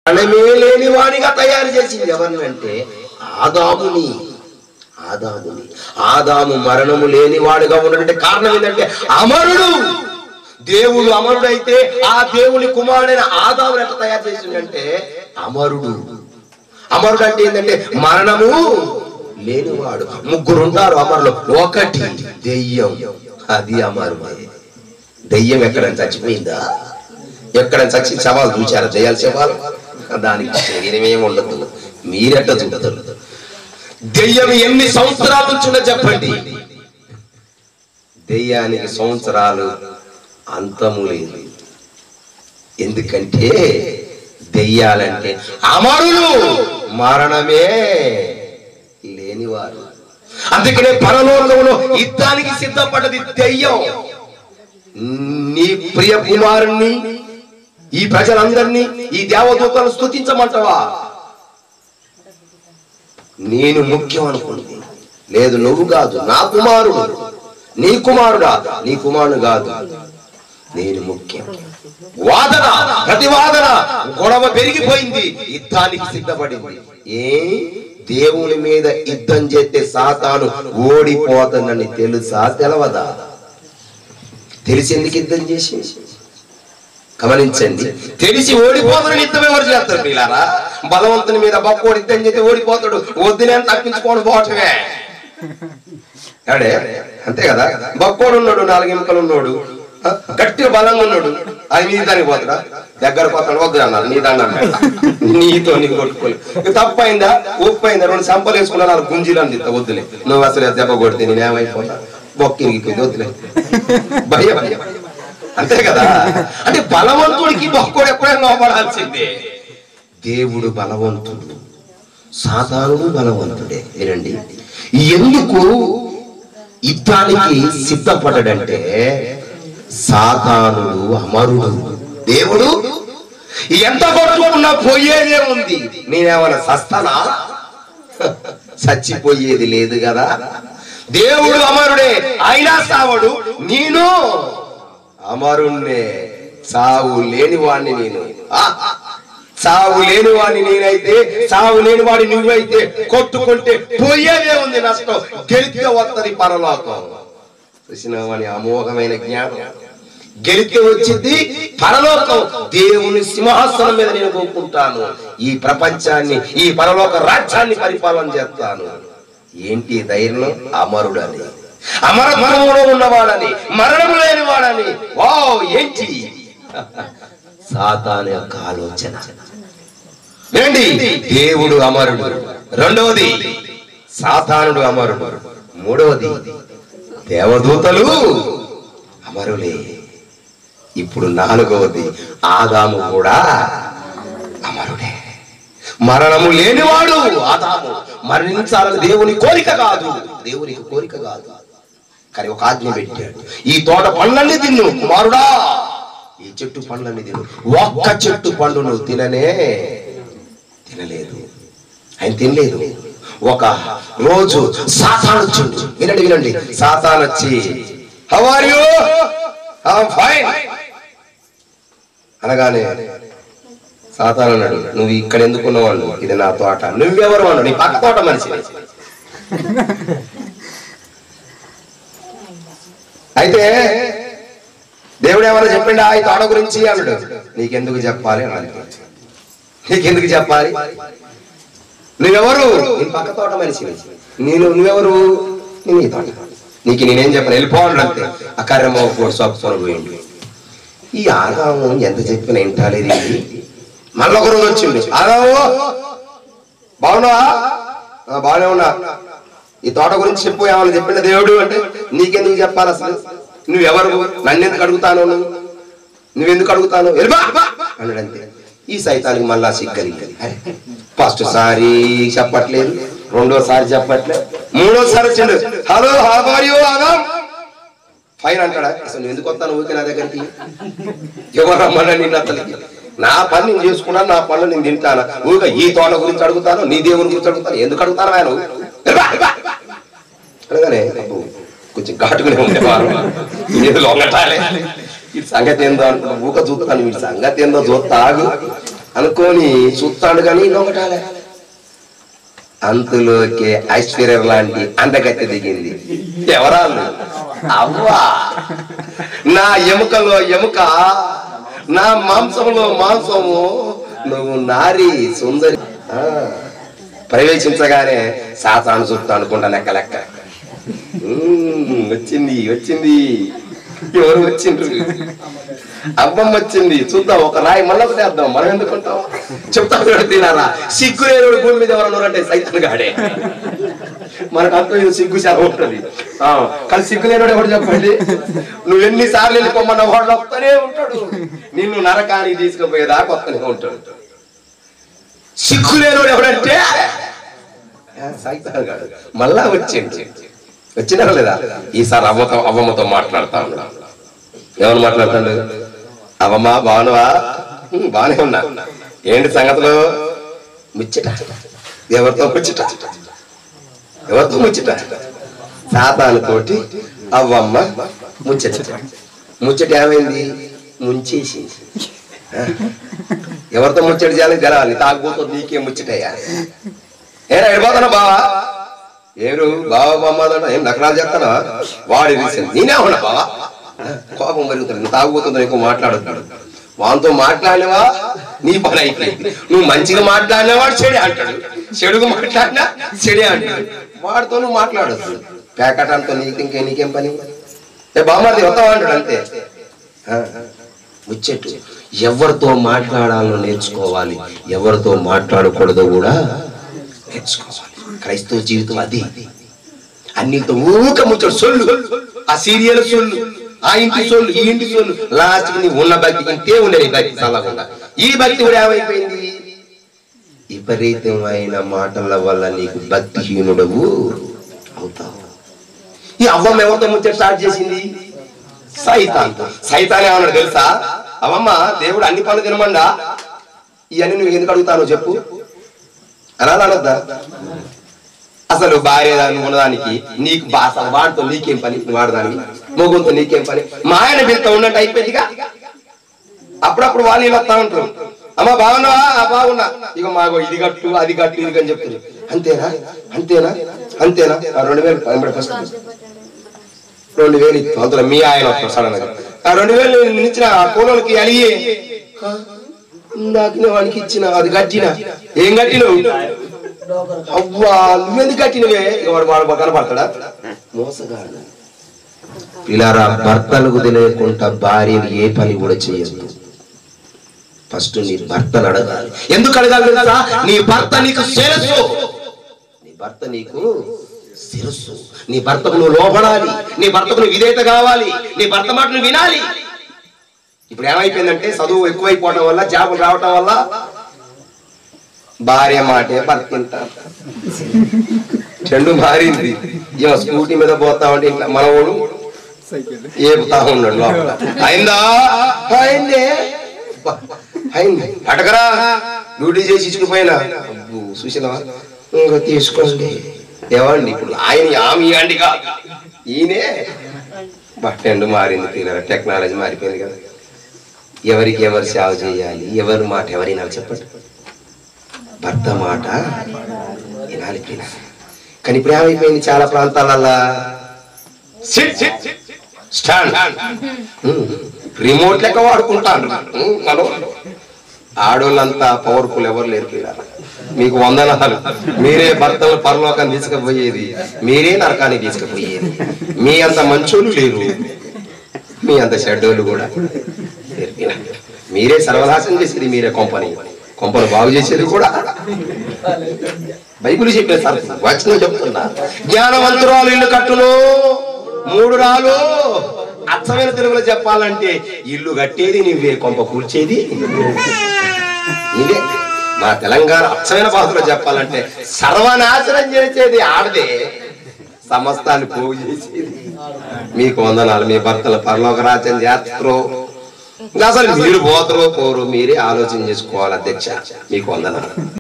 ప్రాణమే లేని వాడిగా తయారు చేసింది ఎవరినంటే ఆదాముని ఆదాముని ఆదాము మరణము లేని వాడుగా ఉన్నటువంటి కారణం ఏంటంటే అమరుడు దేవుడు అమరుడైతే ఆ దేవుని కుమారుడైన ఆదాముని ఎట్లా తయారు చేసిందంటే అమరుడు అమరుడు అంటే ఏంటంటే మరణము లేనివాడు ముగ్గురు ఉంటారు అమరులు ఒకటి దెయ్యం అది అమరుడే దెయ్యం ఎక్కడైనా చచ్చిపోయిందా ఎక్కడ చచ్చి శవాలు చూచారా దెయ్యాల శవాలు దానికి శరీరమేం ఉండదు మీరెట్ట చూడదు దెయ్యం ఎన్ని సంవత్సరాల నుంచి ఉన్నది చెప్పండి దెయ్యానికి సంవత్సరాలు అంతము లేదు ఎందుకంటే దెయ్యాలంటే అమరులు మరణమే లేనివారు అందుకనే పరలోకంలో యుద్ధానికి సిద్ధపడ్డది దెయ్యం నీ ప్రియ కుమారుణ్ణి ఈ ప్రజలందరినీ ఈ దేవదూతలను స్తుతించమంటావా నేను ముఖ్యం అనుకుంది లేదు నువ్వు కాదు నా కుమారుడు నీ కుమారుడా నీ కుమారుడు కాదు నేను ముఖ్యం వాదన ప్రతివాదన గొడవ పెరిగిపోయింది యుద్ధానికి సిద్ధపడింది ఏ దేవుని మీద యుద్ధం చేస్తే సాతాను ఓడిపోతుందని తెలుసా తెలవదా తెలిసి ఎందుకు యుద్ధం చేసి గమనించండి తెలిసి ఓడిపోతాడని యుద్ధం ఎవరు చేస్తారు మీలారా బలవంతుని మీద బక్కోడు యుద్ధం చేస్తే ఓడిపోతాడు వద్దునే తప్పించుకొని పోవటమే అడే అంతే కదా బక్కోడు ఉన్నాడు నాలుగు ఎముకలు ఉన్నాడు ఆ, గట్టిగా బలంగా ఉన్నాడు అది నీ దానికి పోతాడా దగ్గర పోతాడు వద్దు అన్నారు నీ దండం పెడతా. నీతో నీకు కొట్టుకోలే ఇక తప్పైందా ఉప్పు అయిందా రెండు సంపలు వేసుకున్నా నాలుగు గుంజీలు అందిస్తా వద్దులే నువ్వు అసలు దెబ్బ కొడితే నేనేమైపోతా బొక్కిరిగిపోయింది వద్దులే భయ భయ అంతే కదా అంటే బలవంతుడికి బొక్కోడు ఎప్పుడైనా లోపడాల్సిందే దేవుడు బలవంతుడు సాతానుడు బలవంతుడే వినండి ఎందుకు యుద్ధానికి సిద్ధపడ్డాడంటే సాతానుడు అమరుడు దేవుడు ఎంత కొట్టుకున్నా పోయేదే ఉంది నేనేమన్నా సస్తానా చచ్చిపోయేది లేదు కదా దేవుడు అమరుడే అయినా సావడు నేను అమరుణ్ణే సావు లేని వాణ్ణి నేను ఆ! సావు లేని వాడిని నేనైతే సావు లేని వాడి నువ్వైతే కొట్టుకుంటే పోయేదే ఉంది నష్టం గెలిస్తే వస్తుంది పరలోకం చూసినావని అమోఘమైన జ్ఞానం గెలిస్తే వచ్చింది పరలోకం దేవుని సింహాసనం మీద నేను కోరుకుంటాను ఈ ప్రపంచాన్ని ఈ పరలోక రాజ్యాన్ని పరిపాలన చేస్తాను ఏంటి ధైర్యం అమరుడని అమర మరణంలో ఉన్నవాడని మరణము లేని వాడని వా ఏంటి సాతాను యొక్క ఆలోచన ఏంటి దేవుడు అమరుడు రెండవది సాతానుడు అమరుడు మూడవది దేవదూతలు అమరులే ఇప్పుడు నాలుగవది ఆదాము కూడా అమరుడే మరణము లేనివాడు ఆదాము మరణించాలని దేవుని కోరిక కాదు దేవునికి కోరిక కాదు కానీ ఒక ఆజ్ఞ పెట్టాడు ఈ తోట పండ్లన్నీ తిన్ను కుమారుడా ఈ చెట్టు పండ్లన్నీ తిను ఒక్క చెట్టు పండు నువ్వు తిననే తినలేదు ఆయన తినలేదు ఒక రోజు సాతాన్ వచ్చిండు వినండి వినండి సాతాన్ వచ్చి హౌ ఆర్ యు ఫైన్ అనగానే సాతాన్ అన్నాడు నువ్వు ఇక్కడ ఎందుకున్నావు అన్నాడు ఇది నా తోట నువ్వెవరు అన్నాడు నీ పక్క తోట మనిషి అయితే దేవుడు ఏమైనా చెప్పిండా ఈ తోట గురించి అన్నాడు నీకెందుకు చెప్పాలి అన్నాడు నీకెందుకు చెప్పాలి నువ్వెవరు నీ పక్క తోట మనిషి నేను నువ్వెవరు నేను ఈ తోట నీకు నేనేం చెప్పను వెళ్ళిపోవాలి అంతే ఆ కర్రమ్మ కూడా సొప్పుకొని పోయింది ఈ ఆదాము ఎంత చెప్పినా వింటాలేదు ఇది మళ్ళీ ఒక రోజు వచ్చింది ఆదాము బాగున్నావా "ఆ, బాగానే ఉన్నా ఈ తోట గురించి చెప్పు ఏమన్నా చెప్పిండ దేవుడు అంటే నీకెందుకు చెప్పాలి అసలు నువ్వెవరు నన్ను ఎందుకు అడుగుతాను నువ్వు నువ్వెందుకు అడుగుతాను వెళ్ళిపో అన్నాడు అంతే ఈ సైతానికి మళ్ళా సిగ్గలింది ఫస్ట్ సారి చెప్పట్లేదు రెండోసారి చెప్పట్లేదు మూడోసారి వచ్చిండు హలో హాబారియో ఆదాం ఫైన్ అంటాడా అసలు నువ్వు ఎందుకు వస్తాను ఊరికే నా దగ్గరికి ఎవరు రమ్మన్నా నిన్ను అతనికి నా పని నేను చేసుకున్నాను నా పనులు నేను తింటాను ఊరిక ఈ తోట గురించి అడుగుతాను నీ దేవుని గురించి అడుగుతాను ఎందుకు అడుగుతాను ఆయన అనగానే అబ్బో, కొంచెం ఘాటుగానే ఉండేవారు ఏదో లొంగటాలే ఈ సంగతి ఏందో అనుకున్నా ఊక చూస్తాను వీడి సంగతి ఏందో చూస్తా ఆగు అనుకోని చూస్తాడు కానీ లొంగటాలే అంతులోకి ఐశ్వర్యం లాంటి అందగత్తె దిగింది ఎవరాళ్ళు అవ్వా నా ఎముకలో ఎముక నా మాంసంలో మాంసము నువ్వు నారి సుందరి ఆ, ప్రవేశించగానే సాతాను చుట్టూ అనుకుంటా లెక్క లెక్క ఉమ్, వచ్చింది వచ్చింది ఎవరు వచ్చిండ్రు అబ్బమ్మ వచ్చింది చూద్దాం ఒక రాయి మళ్ళీ ఒకటి వేద్దాం మనం ఎందుకుంటాం చెప్తా తినారా సిగ్గు లేని భూమి మీద ఎవరు అంటే సైతం గాడే మనకు అర్థం ఇది సిగ్గు చాలా ఉంటది ఆ, కానీ సిగ్గు లేనివాడు ఎవడు చెప్పండి నువ్వు ఎన్ని సార్లు వెళ్ళిపోమన్న వాడు వస్తూనే ఉంటాడు నిన్ను నరకానికి తీసుకుపోయేదాకా వస్తూనే ఉంటాడు సిగ్గు లేనివాడు ఎవడంటే ఆ, సైతాన్ గాడు మళ్ళా వచ్చింది వచ్చినా లేదా ఈసారి అవ్వతో అవ్వమ్మతో మాట్లాడతా ఉన్నాడు ఎవరు మాట్లాడతాడు అవమ్మా బాగున్నావా "ఉమ్, బాగానే ఉన్నా ఏంటి సంగతులు ముచ్చట ఎవరితో ముచ్చట ఎవరితో ముచ్చట సాతానుతోటి అవ్వమ్మ ముచ్చట ముచ్చట ఏమైంది ముంచేసింది ఆ? ఎవరితో ముచ్చట చేయాలి జరగాలి తాగుబోతో నీకే ముచ్చటయ్యా ఏరా ఎడిపోతానా బావా ఏరు బావ బొమ్మదంట ఏం నకరాలు చేస్తానా వాడి రీసెంట్ నేనే ఉన్నా బావా కోపం పెరుగుతుంది తాగుబోతుంది ఎక్కువ మాట్లాడుతున్నాడు వాంతో మాట్లాడినవా నీ పని అయిపోయింది నువ్వు మంచిగా మాట్లాడినవా చెడే అంటాడు చెడుగా మాట్లాడినా చెడే అంటాడు వాడితో నువ్వు మాట్లాడొద్దు పేకటంతో నీకు ఇంకే నీకేం పని ఏ బామ్మది వస్తావా అంటాడు అంతే ఆ, ముచ్చట్టు ఎవరితో మాట్లాడాలో నేర్చుకోవాలి ఎవరితో మాట్లాడకూడదో కూడా నేర్చుకోవాలి క్రైస్తవ జీవితం అది అన్నిటితో ఊక ముచ్చడు సొల్లు ఆ సీరియల్ సొల్లు ఆ ఇంటి సొల్లు ఈ ఇంటి సొల్లు లాస్ట్ నీ ఉన్న భక్తి ఇంతే ఉండేది భక్తి చల్లకుండా ఈ భక్తి కూడా ఏమైపోయింది విపరీతమైన మాటల వల్ల నీకు భక్తిహీనుడవు అవుతావు ఈ అవ్వమ్మ ఎవరితో ముచ్చట స్టార్ట్ చేసింది సైతాన్ సైతాన్ ఏమన్నాడు తెలుసా అవమ్మ దేవుడు అన్ని పనులు తినమండా ఇవన్నీ నువ్వు ఎందుకు అడుగుతాను చెప్పు అలా అనొద్దా అసలు భార్య దాన్ని ఉన్నదానికి నీకు బా- అసలు వాడితో నీకేం పని నువ్వు వాడదానికి మొగుంతో నీకేం పని మా ఆయన బిల్త ఉన్నట్టు అయిపోయిందిగా అప్పుడప్పుడు వాళ్ళు ఇలా వస్తా ఉంటారు అమ్మ బాగున్నావా "ఆ, బాగున్నా ఇక మాగో ఇది కట్టు అది కట్టు ఇది అని చెప్తారు అంతేనా అంతేనా అంతేనా ఆ రెండు వేలు పదమూడు ఫస్ట్ రెండు వేలు ఇತ್ತು అందులో మీ ఆయన వస్తారు సడన్ గా ఆ రెండు వేలు ఇచ్చిన ఆ కూలోళ్ళకి అలిగి ఇందాకనే వానికి ఇచ్చిన అది కట్టిన ఏం కట్టినవు అవ్వా నువ్వెందుకు కట్టినవే ఇక వాడు వాడు కనపడతాడా మోసగాడు పిలారా భర్తలకు తెలియకుండా భార్యలు ఏ పని కూడా చేయొద్దు ఫస్ట్ నీ భర్తను అడగాలి ఎందుకు అడగాలి తెలుసా నీ భర్త నీకు శిరస్సు నీ భర్త నీకు శిరస్సు నీ భర్తకు నువ్వు లోపడాలి నీ భర్తకు నువ్వు విధేయత కావాలి నీ భర్త మాటను వినాలి ఇప్పుడు ఏమైపోయిందంటే చదువు ఎక్కువైపోవడం వల్ల జాబులు రావటం వల్ల భార్య మాటే భర్త వింటారు చెండు మారింది ఇక స్కూటీ మీద పోతా ఉంటే ఇట్లా మనవాడు ఏపుతా ఉన్నాడు లోపల అయిందా అయిందే అయింది అటకరా డ్యూటీ చేసి ఇచ్చుకుపోయినా అబ్బో, చూసినావా ఇంకా తీసుకోండి ఏవండి ఇప్పుడు ఆయన ఆమె ఇవ్వండి కాదు ఈయనే బట్టెండు మారింది పిల్లల టెక్నాలజీ మారిపోయింది కదా ఎవరికి ఎవరు సేవ చేయాలి ఎవరి మాట ఎవరి నాకు చెప్పండి భర్త మాట వినాలి పిల్లలు కానీ ఇప్పుడు ఏమైపోయింది చాలా ప్రాంతాలల్లా సిట్ సిట్ స్టాండ్ రిమోట్ లెక్క వాడుకుంటాను ఉమ్, మనం ఆడోళ్ళంతా పవర్ఫుల్ ఎవరు లేరు పిల్లలు మీకు వందనాలు మీరే భర్తలు పరలోకం తీసుకుపోయేది మీరే నరకానికి తీసుకుపోయేది మీ అంత మంచోళ్ళు లేరు మీ అంత చెడ్డోళ్ళు కూడా లేరు పిల్లలు. మీరే సర్వనాశనం చేసేది మీరే కొంపని కొంపను బాగు చేసేది కూడా బైబిల్ చెప్పే సార్ వచ్చిన చెప్తున్నా జ్ఞానవంతురాలు ఇల్లు కట్టును మూడు రాలు అచ్చమైన తెలుగులో చెప్పాలంటే ఇల్లు కట్టేది నువ్వే కొంప కూల్చేది నువ్వే మా తెలంగాణ అచ్చమైన భాషలో చెప్పాలంటే సర్వనాశనం చేసేది ఆడదే సమస్తాన్ని పోగు చేసేది మీకు వందనాలు మీ భర్తల పరలోక రాజ్యం చేస్తారు ఇంకా అసలు మీరు పోతారో పోరు మీరే ఆలోచన చేసుకోవాలి అధ్యక్ష మీకు వందనాలు